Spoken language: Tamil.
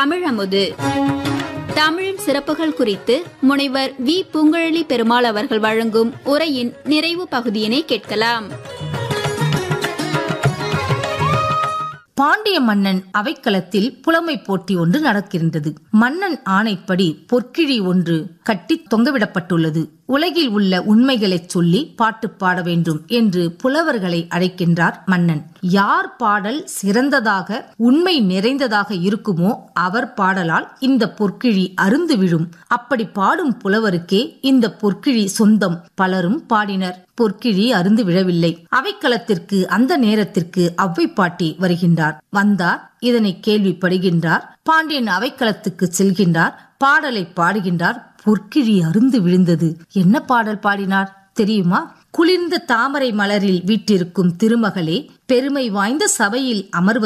தமிழமுது தமிழின் சிறப்புகள் குறித்து முனைவர் வி பூங்குழலி பெருமாள் அவர்கள் வழங்கும் உரையின் நிறைவு பகுதியினை கேட்கலாம் பாண்டிய மன்னன் அவைக்களத்தில் புலமை போட்டி ஒன்று நடக்கின்றது மன்னன் ஆணைப்படி பொற்கிழி ஒன்று கட்டி தொங்கவிடப்பட்டுள்ளது உலகில் உள்ள உண்மைகளைச் சொல்லி பாட்டு பாட வேண்டும் என்று புலவர்களை அழைக்கின்றார் மன்னன் யார் பாடல் சிறந்ததாக உண்மை நிறைந்ததாக இருக்குமோ அவர் பாடலால் இந்த பொற்கிழி அருந்து விழும் அப்படி பாடும் புலவருக்கே இந்த பொற்கிழி சொந்தம் பலரும் பாடினர் பொற்கிழி அருந்து விழவில்லை அவைக்களத்திற்கு அந்த நேரத்திற்கு அவ்வை பாட்டி வருகின்றார் வந்தார் இதனை கேள்விப்படுகின்றார் பாண்டியன் அவைக்களத்துக்கு செல்கின்றார் பாடலை பாடுகின்றார் பொற்கிழி அருந்து விழுந்தது என்ன பாடல் பாடினார் தெரியுமா குளிர்ந்த தாமரை மலரில் வீற்றிருக்கும் திருமகளே பெருமை வாய்ந்த சபையில் அமர்வது